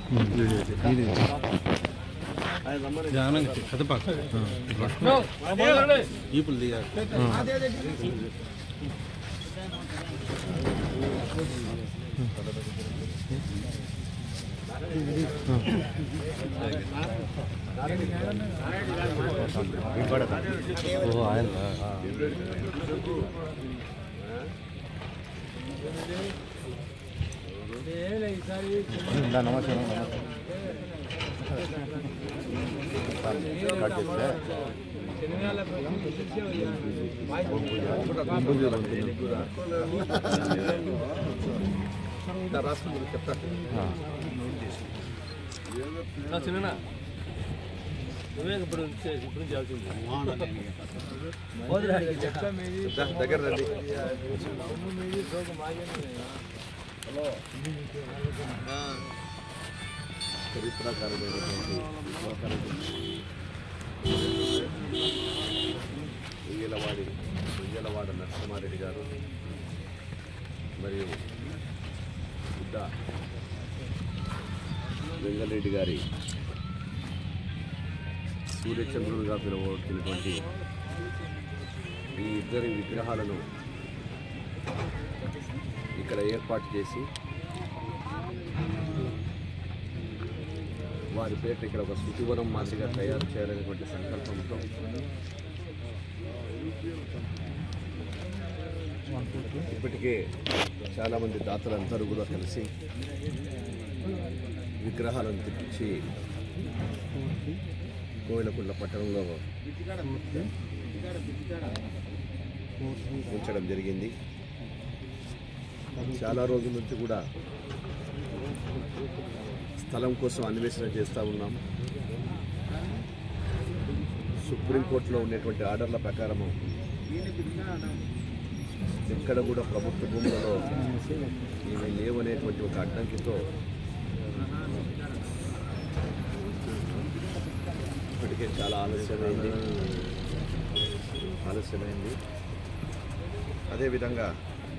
ఈపులు దిగారు ఓ ఆయన నమస్కారం చిన్న నువ్వే ఇప్పుడు ఇప్పుడు చేయాల్సింది దగ్గర రండి చరిత్రకారుడైనటువంటి ఉయ్యలవాడి ఉయ్యలవాడ నరసింహారెడ్డి గారు మరియు బుద్ధ వెంగళరెడ్డి గారి సూర్యచంద్రులుగా పిలువబడుతున్నటువంటి ఈ ఇద్దరి విగ్రహాలను ఇక్కడ ఏర్పాటు చేసి వారి పేట ఇక్కడ ఒక శృతివనం మాదిరిగా తయారు చేయాలనేటువంటి సంకల్పంతో ఇప్పటికే చాలామంది దాతలందరూ కూడా కలిసి విగ్రహాలను తెప్పించి కోయిలకుండ పట్టణంలో ఉంచడం జరిగింది చాలా రోజుల నుంచి కూడా స్థలం కోసం అన్వేషణ చేస్తూ ఉన్నాం సుప్రీంకోర్టులో ఉండేటువంటి ఆర్డర్ల ప్రకారము ఎక్కడ కూడా ప్రభుత్వ భూములలో ఇవి లేవనేటువంటి ఒక అడ్డంకితో ఇప్పటికే చాలా ఆలస్యమైంది ఆలస్యమైంది అదేవిధంగా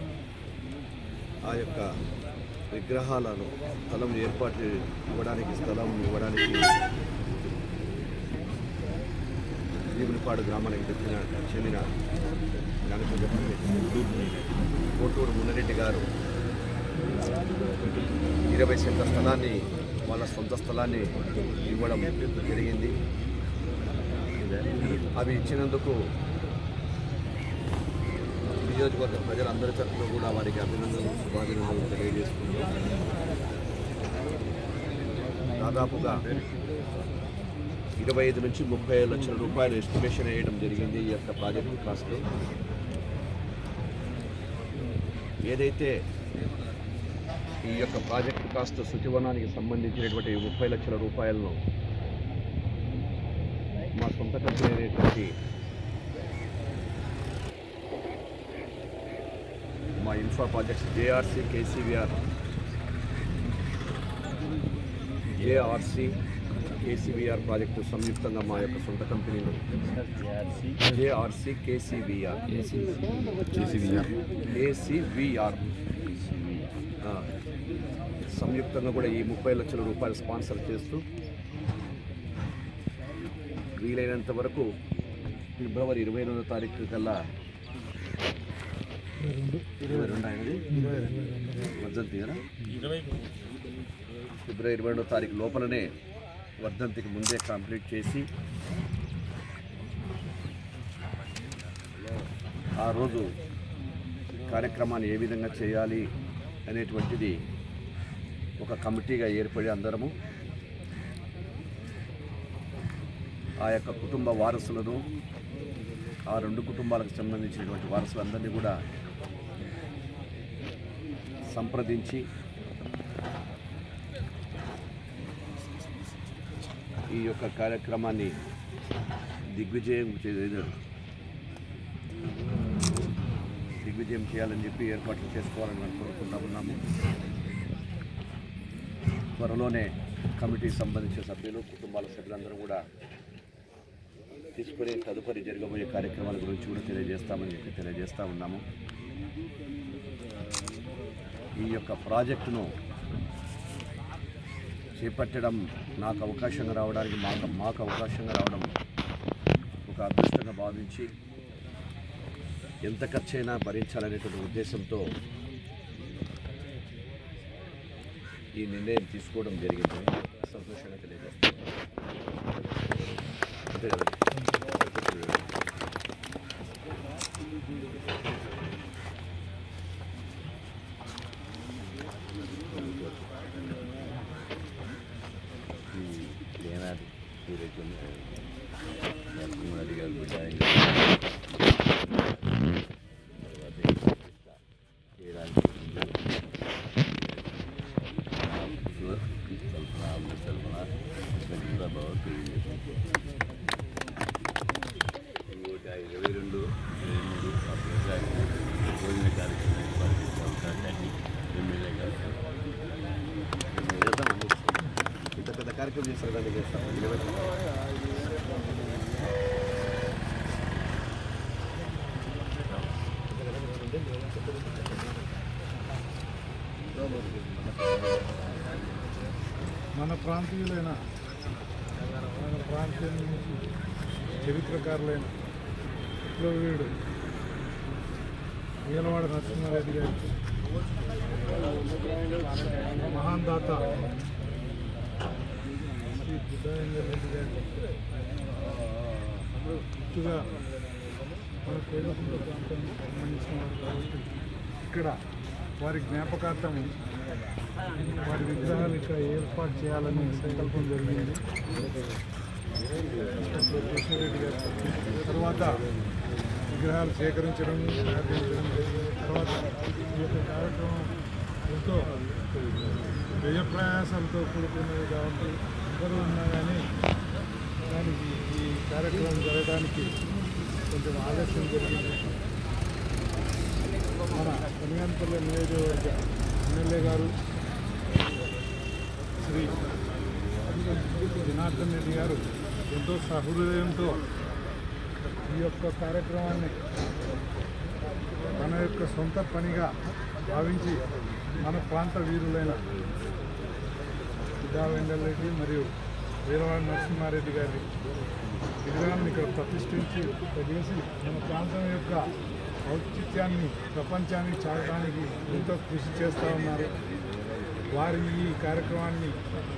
ఆ యొక్క విగ్రహాలను స్థలం ఏర్పాటు ఇవ్వడానికి స్థలం ఇవ్వడానికి జీవులపాడు గ్రామానికి చెందిన చెందిన కోటూరు మున్నరెడ్డి గారు ఇరవై సెంట్ల స్థలాన్ని వాళ్ళ సొంత స్థలాన్ని ఇవ్వడం జరిగింది అవి ఇచ్చినందుకు నియోజకవర్గ ప్రజలందరి తరఫున కూడా వారికి అభినందనలు శుభాభినందనలు తెలియజేసుకుంటూ దాదాపుగా ఇరవై ఐదు నుంచి ముప్పై లక్షల రూపాయలు ఎస్టిమేషన్ వేయడం జరిగింది ఈ యొక్క ప్రాజెక్టు కాస్ట్ ఏదైతే ఈ యొక్క ప్రాజెక్టు కాస్ట్ శుచివనానికి సంబంధించినటువంటి ఈ ముప్పై లక్షల రూపాయలను మా సొంత కంపెనీ అయినటువంటి మా infra projects JRC KCVR JRC KCVR project సంయుక్తంగా మా యొక్క సొంత కంపెనీలు జేఆర్సీ కేసీవీఆర్ కేసీవీఆర్ కేసీవీఆర్ సంయుక్తంగా కూడా ఈ ముప్పై లక్షల రూపాయలు స్పాన్సర్ చేస్తూ వీలైనంత వరకు ఫిబ్రవరి ఇరవై ఎనిమిదో తారీఖు కల్లా ఇరవై రెండు అయినది వర్ధంతి కదా ఫిబ్రవరి ఇరవై రెండో తారీఖు లోపలనే వర్ధంతికి ముందే కంప్లీట్ చేసి ఆ రోజు కార్యక్రమాన్ని ఏ విధంగా చేయాలి అనేటువంటిది ఒక కమిటీగా ఏర్పడి అందరము ఆ యొక్క కుటుంబ వారసులను ఆ రెండు కుటుంబాలకు సంబంధించినటువంటి వారసులందరినీ కూడా సంప్రదించి ఈ యొక్క కార్యక్రమాన్ని దిగ్విజయం చే- దిగ్విజయం చేయాలని చెప్పి ఏర్పాట్లు చేసుకోవాలని మనం కోరుకుంటా ఉన్నాము త్వరలోనే కమిటీకి సంబంధించిన సభ్యులు కుటుంబాల సభ్యులందరూ కూడా తీసుకుని తదుపరి జరగబోయే కార్యక్రమాల గురించి కూడా తెలియజేస్తామని చెప్పి తెలియజేస్తా ఉన్నాము ఈ యొక్క ప్రాజెక్టును చేపట్టడం నాకు అవకాశంగా రావడానికి మాకు మాకు అవకాశంగా రావడం ఒక అదృష్టంగా భావించి ఎంత ఖర్చైనా భరించాలనేటువంటి ఉద్దేశంతో ఈ నిర్ణయం తీసుకోవడం జరిగింది సంతోషంగా తెలియజేస్తాను అంతే కదా ఏనాడు నరసింహారెడ్డి గారు బిడ్డ ఆయన. తర్వాత చేయడానికి కల్పన ముసల్మన కృష్ణ బాబు ఇంకోటి ఆ ఇరవై రెండు ఇరవై మూడు ఆ ప్రోగ్రామ్ భోజన కార్యక్రమం ఏర్పాటు చేస్తాం కాబట్టి ఎమ్మెల్యే గారు చేద్దాం ఇంత పెద్ద కార్యక్రమం చేస్తారు దాన్ని చేస్తాం మన ప్రాంతీయులైన మన ప్రాంతీయం నుంచి చరిత్రకారులైన విప్లవీయుడు వీలవాడ నరసింహారెడ్డి గారు మహాన్ దాత శ్రీ బుద్ధాయంగ రెడ్డి గారు గుర్తుగా మన కోయిలకుంట ప్రాంతానికి సంబంధించిన వారు కాబట్టి ఇక్కడ వారి జ్ఞాపకార్థం వారి విగ్రహాలు ఇక్కడ ఏర్పాటు చేయాలని సంకల్పం జరిగింది కృష్ణారెడ్డి గారు తర్వాత విగ్రహాలు సేకరించడం సేకరించడం జరిగింది తర్వాత ఈ యొక్క కార్యక్రమం ఎంతో వ్యయ ప్రయాసాలతో కూడుకున్నది కాబట్టి అందరూ ఉన్నా కానీ దానికి ఈ కార్యక్రమం జరగడానికి కొంచెం ఆలస్యం జరిగింది మన కనిగానపల్లి నియోజకవర్గ ఎమ్మెల్యే గారు శ్రీ జనార్దన్ రెడ్డి గారు ఎంతో సహృదయంతో ఈ యొక్క కార్యక్రమాన్ని తన యొక్క సొంత పనిగా భావించి మన ప్రాంత వీరులైన సిద్ధా వెంగళరెడ్డి మరియు వీరవాడ నరసింహారెడ్డి గారి విగ్రహాన్ని ఇక్కడ ప్రతిష్ఠించి చేసి మన ప్రాంతం యొక్క ఔచిత్యాన్ని ప్రపంచానికి చాటడానికి ఎంతో కృషి చేస్తూ ఉన్నారు వారి ఈ కార్యక్రమాన్ని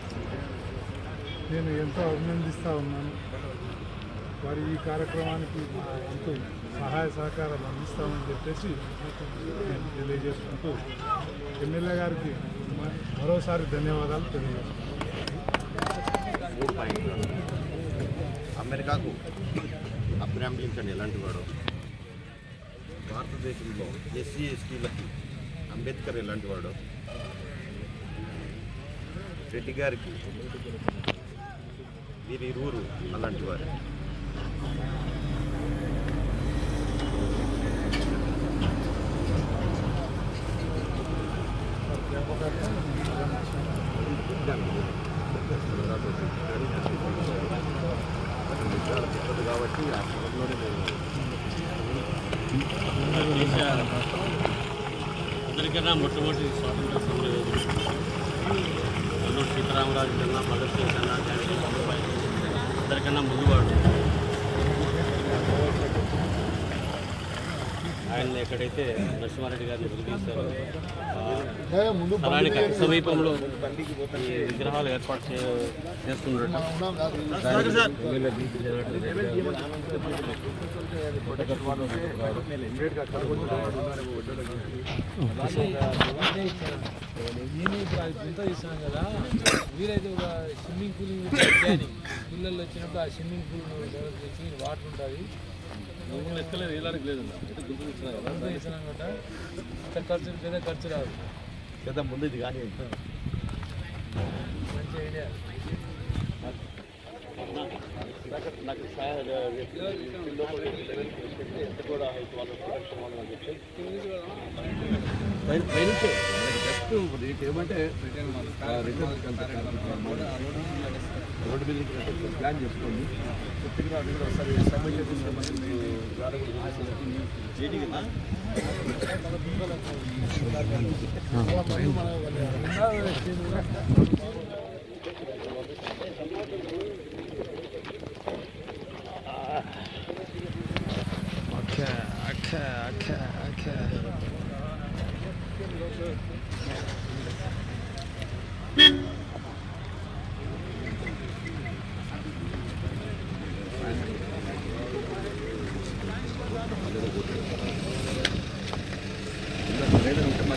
నేను ఎంతో అభినందిస్తూ ఉన్నాను వారి ఈ కార్యక్రమానికి మా ఎంతో సహాయ సహకారాలు అందిస్తామని చెప్పేసి నేను తెలియజేసుకుంటూ ఎమ్మెల్యే గారికి మరోసారి ధన్యవాదాలు తెలియజేస్తున్నాను మూడు పాయింట్లు అమెరికాకు అబ్రాహం లింకన్ ఎలాంటి వాడో భారతదేశంలో ఎస్సీ ఎస్టీలకి అంబేద్కర్ ఎలాంటి వాడో రెడ్డి గారికి వీరి ఇరువురు అలాంటి వారు కాబట్టి ఆ క్రమంలోనే నేను అందరికన్నా మొట్టమొదటి స్వాతంత్ర సమరయోధుడు అల్లూరు సీతారామరాజు కన్నా భగత్ సింగ్ కన్నా గాంధీ బాబాయ్ అందరికన్నా ముందువాడు ఆయన ఎక్కడైతే నరసింహారెడ్డి గారిని వదిలేశారో ఆ స్థలానికి అతి సమీపంలో ఈ విగ్రహాలు ఏర్పాటు చే చేస్తున్నట్టు ఎమ్మెల్యే బీపీ జనార్దన్ రెడ్డి గారు నేను ఇప్పుడు అది ఇంత ఇస్తాను కదా వీలైతే ఒక స్విమ్మింగ్ పూల్ కానీ పిల్లలు వచ్చినప్పుడు ఆ స్విమ్మింగ్ పూల్ డెవలప్ చేసి వాటర్ ఉంటుంది నువ్వు ఎక్కలేదు వేలానికి లేదు అయితే గుర్తు ఇచ్చినా కదా అంతా ఇస్తున్నాం కదా అంత ఖర్చు పెద్ద ఖర్చు రాదు చేద్దాం ముందు ఇది కానీ మంచి ఐడియా నాకు నాకు సహాయ ఎంత కూడా హెల్త్ వాళ్ళు ప్రొటెక్షన్ వాళ్ళు అని చెప్పి పైనుంచే జస్ట్ నీకు ఏమంటే రోడ్డు మీద ప్లాన్ చేసుకోండి కొద్దిగా అది కూడా ఒకసారి సర్వే చేసి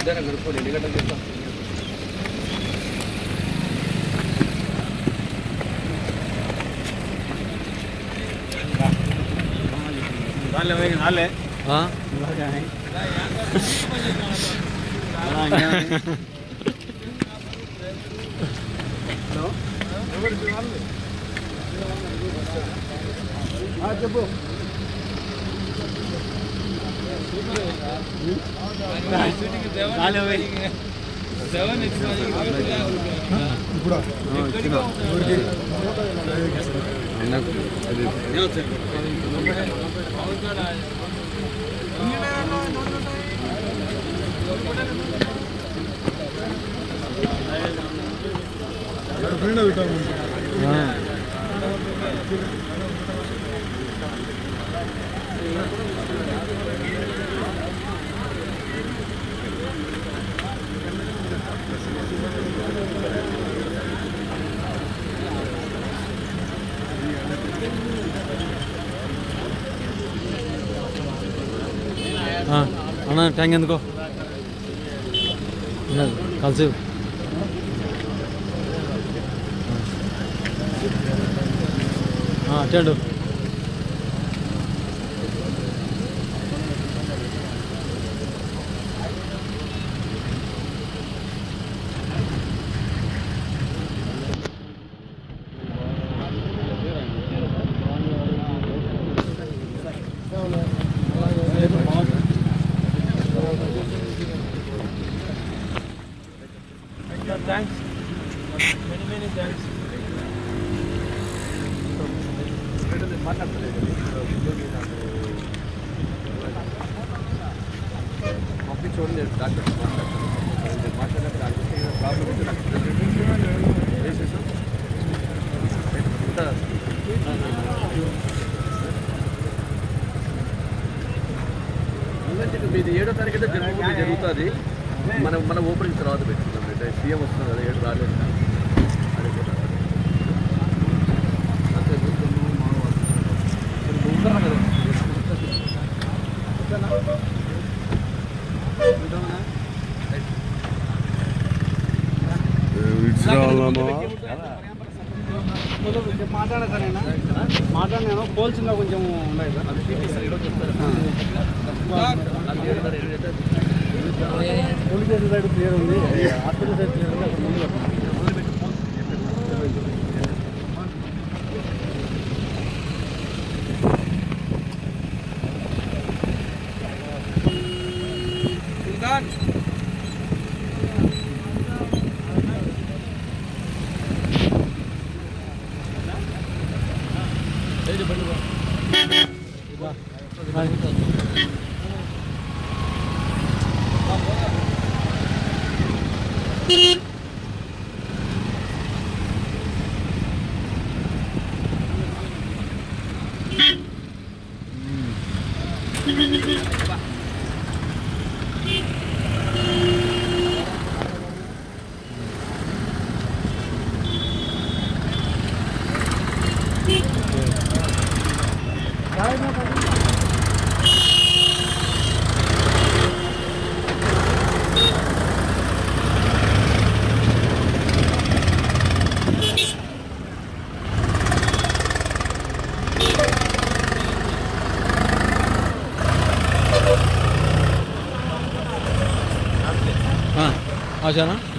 మధ్యాహ్నం కనుక్కోండి ఎన్ని గంటలకు చెప్తాం నాలే పోయి నాలే చెప్పు నాలే పోయి ఇప్పుడు ఊరికి ఫ్రెండ్ పెట్టాము అన్న ట్యాంక్ ఎందుకో ఉన్నది కలిసి attend thanks many many thanks పంపించండి డాక్టర్ మాట్లాడినప్పుడు ప్రాబ్లం మీది ఏడో తారీఖు అయితే జరుగుతుంది జరుగుతుంది మనం మన ఓపెనింగ్ తర్వాత పెట్టుకుందాం అంటే సీఎం వస్తుంది కదా ఏడు రాలేదు అదే కదా. అంతే, నువ్వు మా వాళ్ళు. నువ్వు ఉంటావు కదా. ఉంటావా? రైట్. మాట్లాడినాను పోల్సిందా కొంచెం ఉన్నాయి సార్ అది టీపీ సార్ ఈరోజు చెప్తారు. నాకు ఏడు తారీఖు ఏడు అయితే పోలీస్ స్టేషన్ సైడ్ క్లియర్ ఉంది హాస్పిటల్ సైడ్ క్లియర్ ఉంది అక్కడ ముందు ఆశానా